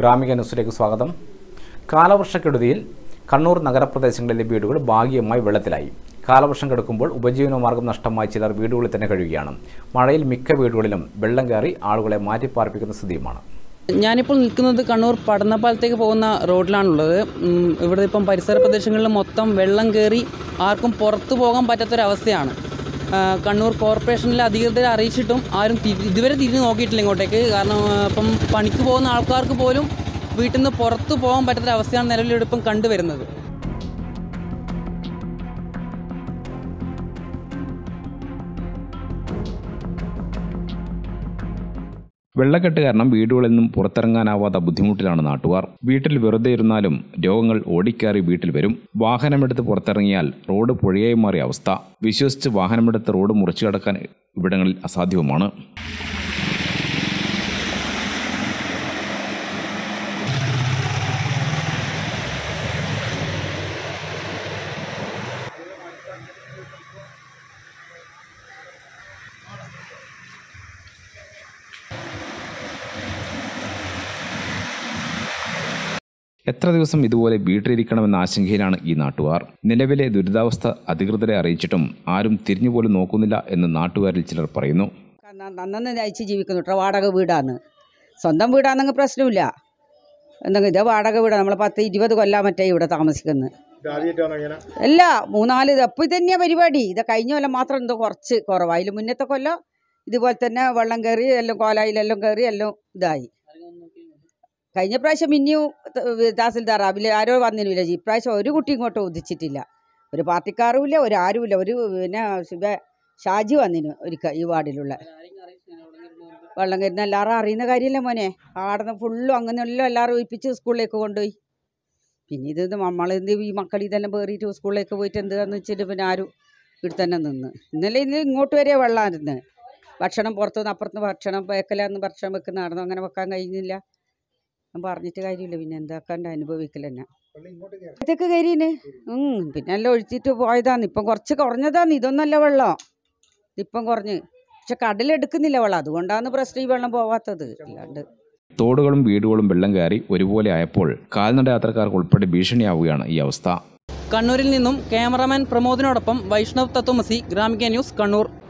ഗ്രാമിക ന്യൂസിലേക്ക് സ്വാഗതം കാലവർഷക്കെടുതിയിൽ കണ്ണൂർ നഗരപ്രദേശങ്ങളിലെ വീടുകൾ ഭാഗികമായി വെള്ളത്തിലായി കാലവർഷം കെടുക്കുമ്പോൾ ഉപജീവനമാർഗം നഷ്ടമായി ചിലർ വീടുകളിൽ തന്നെ കഴിയുകയാണ് മഴയിൽ മിക്ക വീടുകളിലും വെള്ളം കയറി ആളുകളെ മാറ്റിപ്പാർപ്പിക്കുന്ന സ്ഥിതിയുമാണ് ഞാനിപ്പോൾ നിൽക്കുന്നത് കണ്ണൂർ പടന്നപ്പാലത്തേക്ക് പോകുന്ന റോഡിലാണുള്ളത് ഉം, ഇവിടെ ഇപ്പം പരിസര പ്രദേശങ്ങളിൽ മൊത്തം വെള്ളം കയറി ആർക്കും പുറത്തു പോകാൻ പറ്റാത്തൊരവസ്ഥയാണ് ആ, കണ്ണൂർ കോർപ്പറേഷനിലെ അധികൃതരെ അറിയിച്ചിട്ടും ആരും തിരി- ഇതുവരെ തിരിഞ്ഞു നോക്കിയിട്ടില്ല ഇങ്ങോട്ടേക്ക് കാരണം ആ, ഇപ്പം പണിക്ക് പോകുന്ന ആൾക്കാർക്ക് പോലും വീട്ടിൽ നിന്ന് പുറത്തു പോകാൻ പറ്റാത്തൊരവസ്ഥയാണ് നിലവിലിവിടെ ഇപ്പം കണ്ടുവരുന്നത് വെള്ളക്കെട്ട് കാരണം വീടുകളിൽ നിന്നും പുറത്തിറങ്ങാനാവാത്ത ബുദ്ധിമുട്ടിലാണ് നാട്ടുകാർ വീട്ടിൽ വെറുതെ ഇരുന്നാലും രോഗങ്ങൾ ഓടിക്കയറി വീട്ടിൽ വരും വാഹനമെടുത്ത് പുറത്തിറങ്ങിയാൽ റോഡ് പുഴയായി മാറിയ അവസ്ഥ വിശ്വസിച്ച് വാഹനമെടുത്ത് റോഡ് മുറിച്ചു കടക്കാൻ ഇവിടങ്ങളിൽ അസാധ്യവുമാണ് എത്ര ദിവസം ഇതുപോലെ വീട്ടിലിരിക്കണമെന്ന ആശങ്കയിലാണ് ഈ നാട്ടുകാർ നിലവിലെ ദുരിതാവസ്ഥ അധികൃതരെ അറിയിച്ചിട്ടും ആരും തിരിഞ്ഞുപോലും നോക്കുന്നില്ല എന്ന് നാട്ടുകാരിൽ ചിലർ പറയുന്നു നന്നു നയിച്ച് ജീവിക്കുന്നു കേട്ടോ വാടക വീടാണ് സ്വന്തം വീടാണെങ്കിൽ പ്രശ്നമില്ല എന്തെങ്കിലും ഇത് വാടക വീടാണ് നമ്മൾ പത്ത് ഇരുപത് കൊല്ലം മറ്റേ ഇവിടെ താമസിക്കുന്നത് അല്ല മൂന്നാല് ഇത് അപ്പോൾ ഇത് തന്നെയാണ് പരിപാടി ഇത് കഴിഞ്ഞ കൊല്ലം മാത്രം എന്തോ കുറച്ച് കുറവാണ് അതിൽ മുന്നത്തെ കൊല്ലം ഇതുപോലെ തന്നെ വെള്ളം കയറി എല്ലാം കോലായിലെല്ലാം കയറി എല്ലാം ഇതായി കഴിഞ്ഞ പ്രാവശ്യം ഇനിയും ത- തഹസിൽദാർ അതിൽ ആരോ വന്നില്ല ഇപ്രാവശ്യം ഒരു കുട്ടി ഇങ്ങോട്ട് ഉദിച്ചിട്ടില്ല ഒരു പാർട്ടിക്കാരും ഇല്ല ഒരു ആരുമില്ല ഒരു പിന്നെ ശിവ ഷാജി വന്നിന് ഒരിക്കൽ ഈ വാർഡിലുള്ള വെള്ളം കയറുന്ന എല്ലാവരും അറിയുന്ന കാര്യമല്ലേ മോനെ ആടുന്ന ഫുള്ളും അങ്ങനെയെല്ലാം എല്ലാവരും ഒഴിപ്പിച്ച് സ്കൂളിലേക്ക് കൊണ്ടുപോയി പിന്നെ ഇത് നമ്മൾ എന്ത് ഈ മക്കൾ ഇതെല്ലാം കയറിയിട്ട് സ്കൂളിലേക്ക് പോയിട്ട് എന്താന്ന് വെച്ചിട്ട് പിന്നെ ആരും ഇവിടെ തന്നെ നിന്ന് ഇന്നലെ ഇന്ന് ഇങ്ങോട്ട് വരെ വെള്ളമായിരുന്നു ഭക്ഷണം പുറത്തുനിന്ന് അപ്പുറത്ത് ഭക്ഷണം വെക്കലാന്ന് ഭക്ഷണം വെക്കുന്ന നടന്നു അങ്ങനെ വെക്കാൻ കഴിയുന്നില്ല ഞാൻ പറഞ്ഞിട്ട് കാര്യമില്ല പിന്നെ എന്താക്കാണ്ട് അനുഭവിക്കൽ തന്നെ ഇതൊക്കെ കയറിന് പിന്നെ എല്ലാം ഒഴിച്ചിട്ട് പോയതാന്ന് ഇപ്പം കുറച്ച് കുറഞ്ഞതാന്ന് ഇതൊന്നല്ല വെള്ളം ഇപ്പം കുറഞ്ഞ് പക്ഷെ കടലെടുക്കുന്നില്ല വെള്ളം അതുകൊണ്ടാണ് പ്രശ്നം ഈ വെള്ളം പോവാത്തത് അല്ലാണ്ട് തോടുകളും വീടുകളും വെള്ളം കയറി ഒരുപോലെ ആയപ്പോൾ കാൽനട യാത്രക്കാർക്ക് ഉൾപ്പെടെ ഭീഷണിയാവുകയാണ് ഈ അവസ്ഥ കണ്ണൂരിൽ നിന്നും ക്യാമറാമാൻ പ്രമോദിനോടൊപ്പം വൈഷ്ണവ് തത്വമസി ഗ്രാമിക ന്യൂസ് കണ്ണൂർ